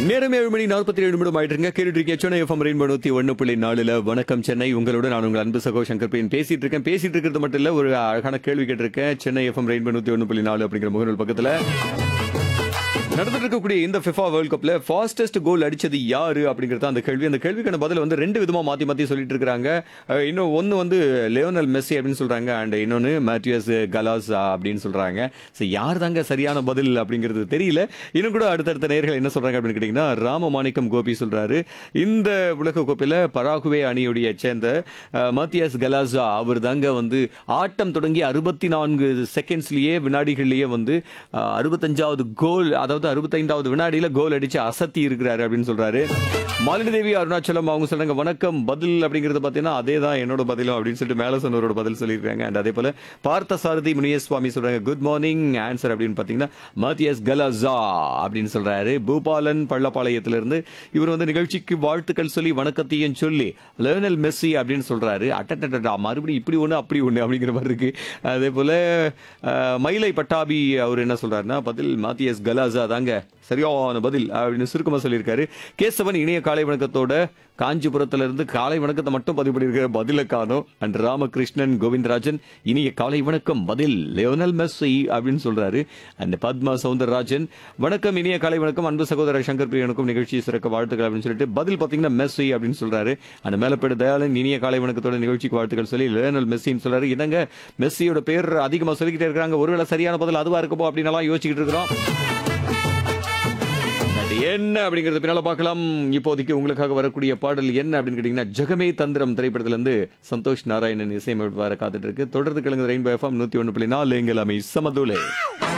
நேரம் ஏழு மணி நாற்பத்தி ஏழு நிமிடம் ஆயிட்டு இருங்க கேட்டுட்டு இருக்கேன் சென்னை எஃப்எம் ரெயின்போ நூத்தி ஒன்னு புள்ளி நாலுல வணக்கம் சென்னை உங்களோட நான் உங்கள் அன்பு சகோ சங்கர் பிரியன் பேசிட்டு இருக்கேன் பேசிட்டு இருக்கிறது மட்டும் இல்ல ஒரு அழகான கேள்வி கேட்டிருக்கேன் சென்னை எஃப்எம் ரெயின்போ நூத்தி ஒன்னு புள்ளி நாலு அப்படிங்கிற முகநூல் பக்கத்துல நடந்துட்டு இருக்கக்கூடிய இந்த ஃபிஃபா வேர்ல்ட் கப்ல ஃபாஸ்டஸ்ட் கோல் அடிச்சது யாரு அப்படிங்கிறது அந்த கேள்வி அந்த கேள்விக்கான பதில் வந்து ரெண்டு விதமா மாத்தி மாத்தி சொல்லிட்டு இருக்காங்க அஹ் இன்னும் ஒன்னு வந்து லியோனல் மெஸ்ஸி அப்படின்னு சொல்றாங்க அண்ட் இன்னொன்னு மேத்யூஸ் கலாஸ் அப்படின்னு சொல்றாங்க ஸோ யார் தாங்க சரியான பதில் அப்படிங்கிறது தெரியல இன்னும் கூட அடுத்தடுத்த நேர்கள் என்ன சொல்றாங்க அப்படின்னு கேட்டீங்கன்னா ராமமாணிக்கம் கோபி சொல்றாரு இந்த உலக கோப்பையில பராகுவே அணியுடைய சேர்ந்த அஹ், மத்தியாஸ் கலாசா அவர் தாங்க வந்து ஆட்டம் தொடங்கி அறுபத்தி நான்கு செகண்ட்ஸ்லயே வினாடிகள்லயே வந்து அஹ், அறுபத்தஞ்சாவது கோல் அதாவது அறுபத்தைந்தாவது வினாடியில கோல் அடிச்சு அசத்தி இருக்கிறாரு அப்படின்னு சொல்றாரு மாலினி அருணாச்சலம் அவங்க சொல்றாங்க வணக்கம் பதில் அப்படிங்கறது பாத்தீங்கன்னா அதே தான் என்னோட பதிலும் அப்படின்னு சொல்லிட்டு மேல சொன்னவரோட பதில் சொல்லியிருக்காங்க அண்ட் அதே போல பார்த்த சாரதி முனியசுவாமி சொல்றாங்க குட் மார்னிங் ஆன்சர் அப்படின்னு பாத்தீங்கன்னா மத்தியஸ் கலசா அப்படின்னு சொல்றாரு பூபாலன் பள்ளப்பாளையத்துல இருந்து இவர் வந்து நிகழ்ச்சிக்கு வாழ்த்துக்கள் சொல்லி வணக்கத்தையும் சொல்லி லேர்னல் மெஸ்ஸி அப்படின்னு சொல்றாரு அட்டட்டா மறுபடியும் இப்படி ஒண்ணு அப்படி ஒண்ணு அப்படிங்கிற மாதிரி இருக்கு அதே போல அஹ், மயிலை பட்டாபி அவர் என்ன சொல்றாருன்னா பதில் மாத்தியஸ் கலாசா தாங்க சரியான பதில் அப்படின்னு சுருக்கமா சொல்லியிருக்காரு கேசவன் இணைய காலை வணக்கத்தோட காஞ்சிபுரத்துல இருந்து காலை வணக்கத்தை மட்டும் பதிவு பண்ணியிருக்கிற பதில காணும் அண்ட் ராமகிருஷ்ணன் கோவிந்தராஜன் இனிய காலை வணக்கம் பதில் லியோனல் மெஸ்ஸி அப்படின்னு சொல்றாரு அண்ட் பத்மா சவுந்தரராஜன் வணக்கம் இனிய காலை வணக்கம் அன்பு சகோதரர் சங்கர் பிரியனுக்கும் நிகழ்ச்சி சிறக்க வாழ்த்துக்கள் அப்படின்னு சொல்லிட்டு பதில் பாத்தீங்கன்னா மெஸ்ஸி அப்படின்னு சொல்றாரு அந்த மேலப்பேடு தயாளன் இனிய காலை வணக்கத்தோட நிகழ்ச்சிக்கு வாழ்த்துக்கள் சொல்லி லியோனல் மெஸ்ஸின்னு சொல்றாரு என்னங்க மெஸ்ஸியோட பேர் அதிகமா சொல்லிக்கிட்டே இருக்காங்க ஒருவேளை சரியான பதில் அதுவா இருக்குமோ அப்படின்னு எல்லாம் யோசிச்சுக்கிட்டு இருக்கிறோம் அது என்ன அப்படிங்கறது பின்னால பார்க்கலாம் இப்போதைக்கு உங்களுக்காக வரக்கூடிய பாடல் என்ன அப்படின்னு கேட்டீங்கன்னா ஜெகமே தந்திரம் திரைப்படத்துல இருந்து சந்தோஷ் நாராயணன் இசையமைப்பார காத்துட்டு இருக்கு தொடர்ந்து கிழங்கு ரெயின்போ எஃப்எம் நூத்தி ஒன்று புள்ளி நாலு எங்கள் அமை சமதுலே